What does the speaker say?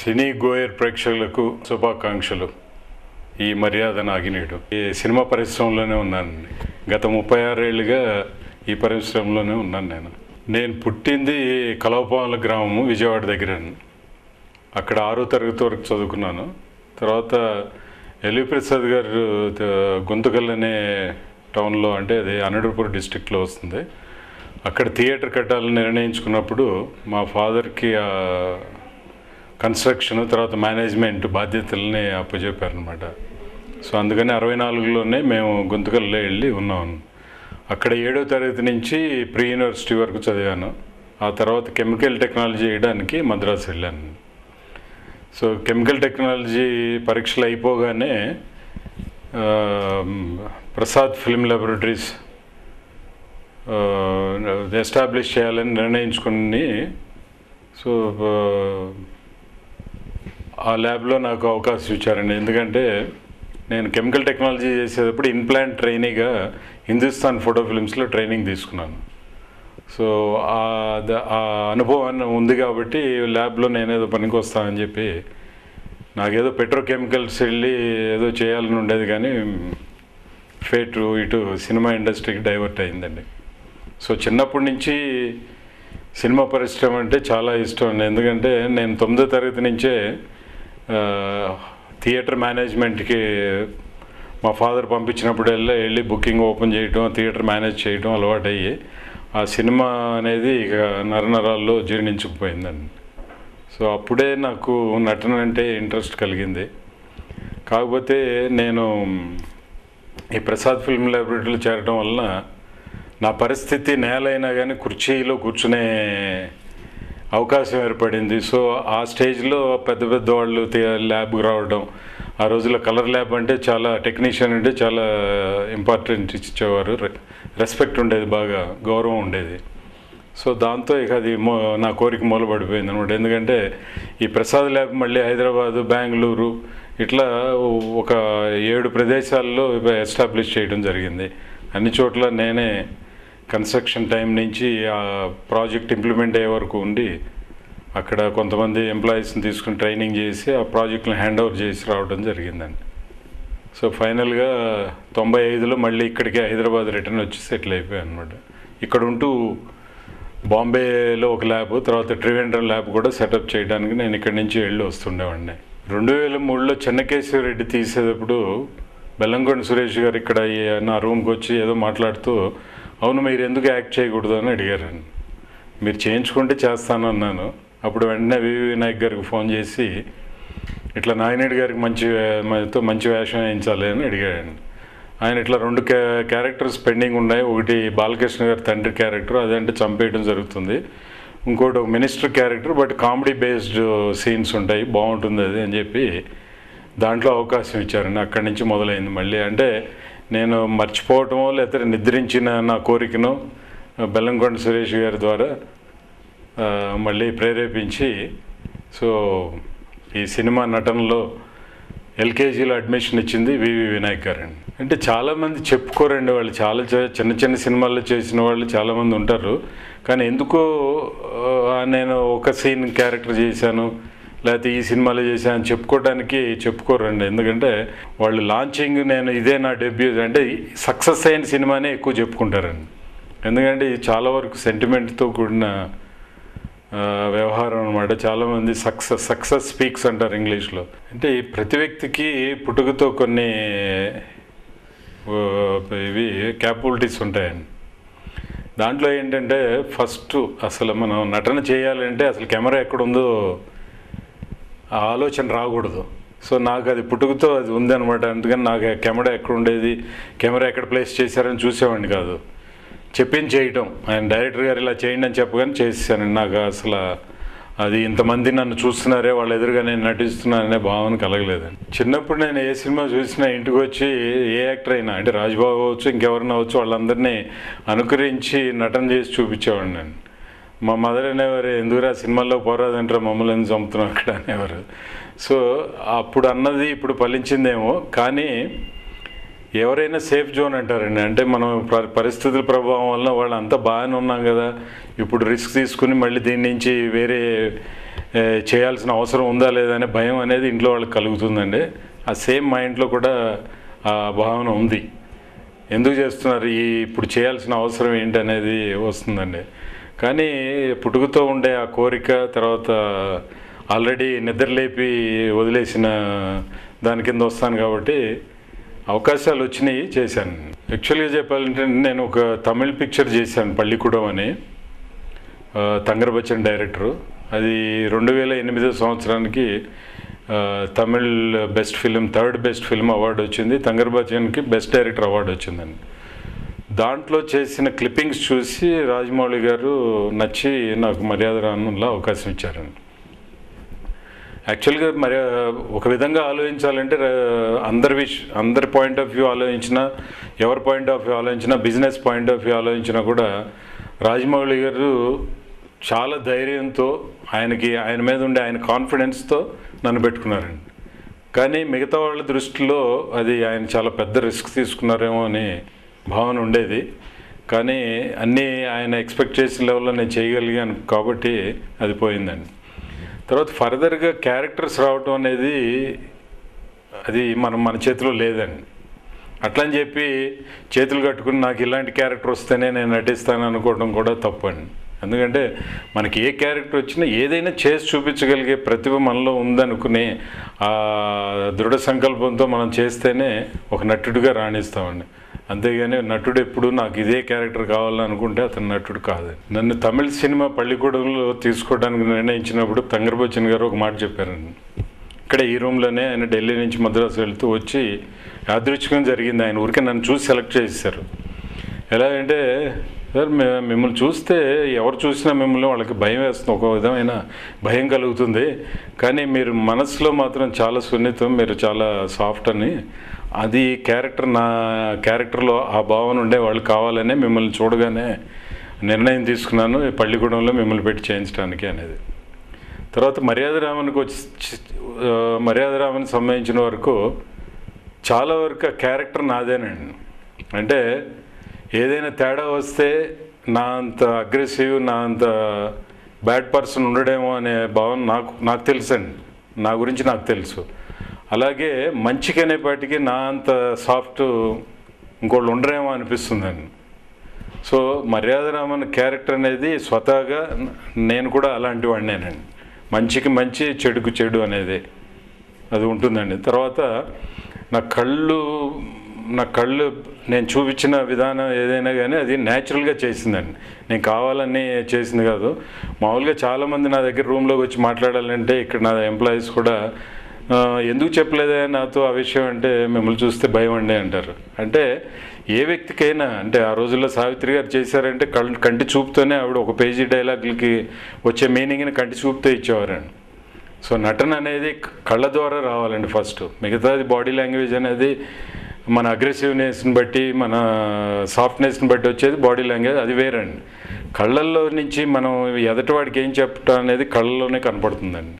సినీ goer ప్రేక్షకులకు శుభాకాంక్షలు ఈ మర్యాద నాగినేడు ఈ సినిమా పరిశ్రమలోనే ఉన్నాను గత ముప్పై ఆరేళ్ళుగా ఈ పరిశ్రమలోనే ఉన్నాను నేను నేను పుట్టింది కలవపాల గ్రామము విజయవాడ దగ్గర అక్కడ ఆరో తరగతి వరకు చదువుకున్నాను తర్వాత ఎల్వి ప్రసాద్ గారు త- గుంతకల్ అనే టౌన్లో అంటే అది అనడపూర్ డిస్టిక్లో వస్తుంది అక్కడ థియేటర్ కట్టాలని నిర్ణయించుకున్నప్పుడు మా ఫాదర్కి ఆ కన్స్ట్రక్షన్ తర్వాత మేనేజ్మెంట్ బాధ్యతల్ని అప్పచెప్పారనమాట సో అందుకని అరవై నాలుగులోనే మేము గుంతకల్లో వెళ్ళి ఉన్నాం అక్కడ ఏడో తరగతి నుంచి ప్రీ యూనివర్సిటీ వరకు చదివాను ఆ తర్వాత కెమికల్ టెక్నాలజీ చేయడానికి మద్రాసు వెళ్ళాను సో కెమికల్ టెక్నాలజీ పరీక్షలు అయిపోగానే ఆ, ప్రసాద్ ఫిల్మ్ ల్యాబొరేటరీస్ ఎస్టాబ్లిష్ చేయాలని నిర్ణయించుకుని సో ఆ, ఆ ల్యాబ్లో నాకు అవకాశం ఇచ్చారండి ఎందుకంటే నేను కెమికల్ టెక్నాలజీ చేసేటప్పుడు ఇన్ప్లాంట్ ట్రైనీగా హిందుస్థాన్ ఫోటో ఫిల్మ్స్లో ట్రైనింగ్ తీసుకున్నాను సో ఆ ద- ఆ అనుభవం ఉంది కాబట్టి ల్యాబ్లో నేనేదో పనికి వస్తానని చెప్పి నాకేదో పెట్రోకెమికల్స్ వెళ్ళి ఏదో చేయాలని ఉండేది కానీ ఫేట్ ఇటు సినిమా ఇండస్ట్రీకి డైవర్ట్ అయిందండి సో చిన్నప్పటి నుంచి సినిమా పరిశ్రమ అంటే చాలా ఇష్టం అండి ఎందుకంటే నేను తొమ్మిదో తరగతి నుంచే ఆ, థియేటర్ మేనేజ్మెంట్కి మా ఫాదర్ పంపించినప్పుడు వెళ్ళి వెళ్ళి బుకింగ్ ఓపెన్ చేయటం థియేటర్ మేనేజ్ చేయటం అలవాటయ్యి ఆ సినిమా అనేది ఇక నరనరాల్లో జీర్ణించుకుపోయిందండి సో అప్పుడే నాకు నటన అంటే ఇంట్రెస్ట్ కలిగింది కాకపోతే నేను ఈ ప్రసాద్ ఫిల్మ్ లైబ్రరీలో చేరడం వలన నా పరిస్థితి నేలైనా కానీ కుర్చీలో కూర్చునే అవకాశం ఏర్పడింది సో ఆ స్టేజ్లో పెద్ద పెద్ద వాళ్ళు ల్యాబ్కి రావడం ఆ రోజుల్లో కలర్ ల్యాబ్ అంటే చాలా టెక్నీషియన్ అంటే చాలా ఇంపార్టెంట్ ఇచ్చేవారు రెస్పెక్ట్ ఉండేది బాగా గౌరవం ఉండేది సో దాంతో ఇక అది మో నా కోరిక మూలపడిపోయింది అనమాట ఎందుకంటే ఈ ప్రసాద్ ల్యాబ్ మళ్ళీ హైదరాబాదు బెంగళూరు ఇట్లా ఒక ఏడు ప్రదేశాల్లో ఎస్టాబ్లిష్ చేయడం జరిగింది అన్ని చోట్ల నేనే కన్స్ట్రక్షన్ టైం నుంచి ఆ ప్రాజెక్ట్ ఇంప్లిమెంట్ అయ్యే వరకు ఉండి అక్కడ కొంతమంది ఎంప్లాయీస్ని తీసుకుని ట్రైనింగ్ చేసి ఆ ప్రాజెక్ట్ని హ్యాండ్ ఓవర్ చేసి రావడం జరిగిందండి సో ఫైనల్గా తొంభై ఐదులో మళ్ళీ ఇక్కడికి హైదరాబాద్ రిటర్న్ వచ్చి సెటిల్ అయిపోయాను అనమాట ఇక్కడ ఉంటూ బాంబేలో ఒక ల్యాబ్ తర్వాత ట్రివేండ్రం ల్యాబ్ కూడా సెటప్ చేయడానికి నేను ఇక్కడి నుంచి వెళ్ళి వస్తుండేవాడిని రెండు వేల మూడులో చెన్నకేశ్వర రెడ్డి తీసేటప్పుడు బెల్లంకొండ సురేష్ గారు ఇక్కడ ఈ- నా రూమ్కి వచ్చి ఏదో మాట్లాడుతూ అవును మీరు ఎందుకు యాక్ట్ చేయకూడదు అని అడిగారండి మీరు చేయించుకుంటే చేస్తాను అన్నాను అప్పుడు వెంటనే వివి వినాయక్ గారికి ఫోన్ చేసి ఇట్లా నాయనేడు గారికి మంచి వే- మనతో మంచి వేషం వేయించాలి అని అడిగాడండి ఆయన ఇట్లా రెండు క్యా క్యారెక్టర్స్ పెండింగ్ ఉన్నాయి ఒకటి బాలకృష్ణ గారి తండ్రి క్యారెక్టర్ అదంటే చంపేయడం జరుగుతుంది ఇంకోటి ఒక minister character but comedy based scenes ఉంటాయి బాగుంటుంది అది అని చెప్పి దాంట్లో అవకాశం ఇచ్చారండి అక్కడి నుంచి మొదలైంది మళ్ళీ అంటే నేను మర్చిపోవటమో లేకపోతే నిద్రించిన నా కోరికను బెల్లంకొండ సురేష్ గారి ద్వారా ఆ, మళ్ళీ ప్రేరేపించి సో ఈ సినిమా నటనలో ఎల్కేజీలో అడ్మిషన్ ఇచ్చింది వివి వినాయక్ గారండి అంటే చాలామంది చెప్పుకోరండి వాళ్ళు చాలా చ- చిన్న చిన్న సినిమాల్లో చేసిన వాళ్ళు చాలామంది ఉంటారు కానీ ఎందుకో ఆ, నేను ఒక సీన్ క్యారెక్టర్ చేశాను లేకపోతే ఈ సినిమాలో చేశాను అని చెప్పుకోవడానికి చెప్పుకోరండి ఎందుకంటే వాళ్ళు లాంచింగ్ నేను ఇదే నా డెబ్యూ అంటే సక్సెస్ అయిన సినిమానే ఎక్కువ చెప్పుకుంటారండి ఎందుకంటే ఇది చాలా వరకు సెంటిమెంట్తో కూడిన ఆ, వ్యవహారం అనమాట చాలామంది సక్సెస్ సక్సెస్ స్పీక్స్ అంటారు ఇంగ్లీష్లో అంటే ఈ ప్రతి వ్యక్తికి పుట్టుకతో కొన్ని ఆ, ఇవి క్యాపబిలిటీస్ ఉంటాయండి దాంట్లో ఏంటంటే ఫస్ట్ అసలు మనం నటన చేయాలంటే అసలు కెమెరా ఎక్కడుందో ఆ ఆలోచన రాకూడదు సో నాకు అది పుట్టుకతో అది ఉందన్నమాట అందుకని నాకు ఆ కెమెరా ఎక్కడ ఉండేది కెమెరా ఎక్కడ ప్లేస్ చేశారని చూసేవాడిని కాదు చెప్పింది చేయటం ఆయన డైరెక్టర్ గారు ఇలా చేయండి అని చెప్పగానే చేసేసానండి నాకు అసలు అది ఇంతమంది నన్ను చూస్తున్నారే వాళ్ళ ఎదురుగా నేను నటిస్తున్నాననే భావన కలగలేదండి చిన్నప్పుడు నేను ఏ సినిమా చూసినా ఇంటికి వచ్చి ఏ యాక్టర్ అయినా అంటే రాజ్బాబు అవ్వచ్చు ఇంకెవరైనా అవ్వచ్చు వాళ్ళందరినీ అనుకరించి నటన చేసి చూపించేవాడిని నేను మా మదర్ అనేవారు ఎందుకురా సినిమాల్లో పోరాదంటారా మమ్మల్ని ఎందుకు చంపుతున్నాం అక్కడ అనేవారు సో అప్పుడు అన్నది ఇప్పుడు ఫలించిందేమో కానీ ఎవరైనా సేఫ్ జోన్ అంటారండి అంటే మనం ప- పరిస్థితుల ప్రభావం వల్ల వాళ్ళు అంతా బాగానే ఉన్నాం కదా ఇప్పుడు రిస్క్ తీసుకుని మళ్ళీ దీని నుంచి వేరే ఏ, చేయాల్సిన అవసరం ఉందా లేదా అనే భయం అనేది ఇంట్లో వాళ్ళకి కలుగుతుందండి ఆ సేమ్ మా ఇంట్లో కూడా ఆ భావన ఉంది ఎందుకు చేస్తున్నారు ఈ ఇప్పుడు చేయాల్సిన అవసరం ఏంటి అనేది వస్తుందండి కానీ పుట్టుకతో ఉండే ఆ కోరిక తర్వాత ఆల్రెడీ నిద్రలేపి వదిలేసిన దాని కింద వస్తాను కాబట్టి అవకాశాలు వచ్చినాయి చేశాను యాక్చువల్గా చెప్పాలంటే నేను ఒక తమిళ్ పిక్చర్ చేశాను పள்ளிకూడం అని ఆ, తంగర్ బచ్చన్ డైరెక్టరు అది రెండు వేల ఎనిమిదో సంవత్సరానికి ఆ, Tamil best film third best film award వచ్చింది తంగర్ బచ్చన్కి బెస్ట్ డైరెక్టర్ అవార్డు వచ్చిందండి దాంట్లో చేసిన క్లిప్పింగ్స్ చూసి రాజమౌళి గారు నచ్చి నాకు మర్యాద రానులా అవకాశం ఇచ్చారండి యాక్చువల్గా మరి ఒక విధంగా ఆలోచించాలంటే ర- అందరి విష్ అందరి పాయింట్ ఆఫ్ వ్యూ ఆలోచించినా ఎవరి పాయింట్ ఆఫ్ వ్యూ ఆలోచించినా బిజినెస్ పాయింట్ ఆఫ్ వ్యూ ఆలోచించినా కూడా రాజమౌళి గారు చాలా ధైర్యంతో ఆయనకి ఆయన మీద ఉండే ఆయన కాన్ఫిడెన్స్తో నన్ను పెట్టుకున్నారండి కానీ మిగతా వాళ్ళ దృష్టిలో అది ఆయన చాలా పెద్ద రిస్క్ తీసుకున్నారేమో అని భావన ఉండేది కానీ అన్నీ ఆయన ఎక్స్పెక్ట్ చేసిన లెవెల్లో నేను చేయగలిగాను కాబట్టి అది పోయిందండి తర్వాత ఫర్దర్గా క్యారెక్టర్స్ రావటం అనేది అది మనం మన చేతిలో లేదండి అట్లా అని చెప్పి చేతులు కట్టుకుని నాకు ఇలాంటి క్యారెక్టర్ వస్తేనే నేను నటిస్తాను అనుకోవడం కూడా తప్పండి ఎందుకంటే మనకి ఏ క్యారెక్టర్ వచ్చినా ఏదైనా చేసి చూపించగలిగే ప్రతిభ మనలో ఉందనుకుని ఆ దృఢ సంకల్పంతో మనం చేస్తేనే ఒక నటుడిగా రాణిస్తామండి అంతేగాని నటుడు ఎప్పుడు నాకు ఇదే క్యారెక్టర్ కావాలనుకుంటే అతను నటుడు కాదు నన్ను తమిళ సినిమా పள்ளிకూడంలో తీసుకోవడానికి నిర్ణయించినప్పుడు తంగర్ బచ్చన్ గారు ఒక మాట చెప్పారండి ఇక్కడ ఈ రూమ్లోనే ఆయన ఢిల్లీ నుంచి మద్రాసు వెళ్తూ వచ్చి యాదృచ్ఛికం జరిగింది ఆయన ఊరికే నన్ను చూసి సెలెక్ట్ చేశారు ఎలా అంటే సార్ మే- మిమ్మల్ని చూస్తే ఎవరు చూసినా మిమ్మల్ని వాళ్ళకి భయం వేస్తుంది ఒక విధమైన భయం కలుగుతుంది కానీ మీరు మనసులో మాత్రం చాలా సున్నితం మీరు చాలా సాఫ్ట్ అని అది క్యారెక్టర్ నా క్యారెక్టర్లో ఆ భావన ఉండే వాళ్ళు కావాలనే మిమ్మల్ని చూడగానే నిర్ణయం తీసుకున్నాను ఈ పள்ளிగూడెంలో మిమ్మల్ని పెట్టి చేయించడానికి అనేది తర్వాత మర్యాద రామన్కి వచ్చి ఆ, మర్యాద రామన్ సంబంధించిన వరకు చాలా వరకు ఆ క్యారెక్టర్ నాదేనండి అంటే ఏదైనా తేడా వస్తే నా అంత అగ్రెసివ్ నా అంత బ్యాడ్ పర్సన్ ఉండడేమో అనే భావన నాకు నాకు తెలుసండి నా గురించి నాకు తెలుసు అలాగే మంచికి అనేపాటికి నా అంత సాఫ్ట్ ఇంకోళ్ళు ఉండరేమో అనిపిస్తుందండి సో మర్యాద రామన్ క్యారెక్టర్ అనేది స్వతహాగా నేను కూడా అలాంటి వాడినేనండి మంచికి మంచి చెడుకు చెడు అనేది అది ఉంటుందండి తర్వాత నా కళ్ళు నా కళ్ళు నేను చూపించిన విధానం ఏదైనా కానీ అది న్యాచురల్గా చేసిందండి నేను కావాలని చేసింది కాదు మామూలుగా చాలామంది నా దగ్గర రూమ్లోకి వచ్చి మాట్లాడాలంటే ఇక్కడ నా ఎంప్లాయీస్ కూడా "ఆ, ఎందుకు చెప్పలేదే నాతో ఆ విషయం అంటే మిమ్మల్ని చూస్తే భయం అండి అంటారు అంటే ఏ వ్యక్తికైనా అంటే ఆ రోజుల్లో సావిత్రి గారు చేశారంటే కళ్ళు కంటి చూపుతోనే ఆవిడ ఒక పేజీ డైలాగులకి వచ్చే మీనింగ్ని కంటి చూపుతో ఇచ్చేవారండి సో నటన అనేది కళ్ళ ద్వారా రావాలండి ఫస్ట్ మిగతాది బాడీ లాంగ్వేజ్ అనేది మన అగ్రెసివ్నెస్ని బట్టి మన సాఫ్ట్నెస్ని బట్టి వచ్చేది బాడీ లాంగ్వేజ్ అది వేరండి కళ్ళల్లో నుంచి మనం ఎదటివాడికి ఏం చెప్పటం అనేది కళ్ళల్లోనే కనపడుతుందండి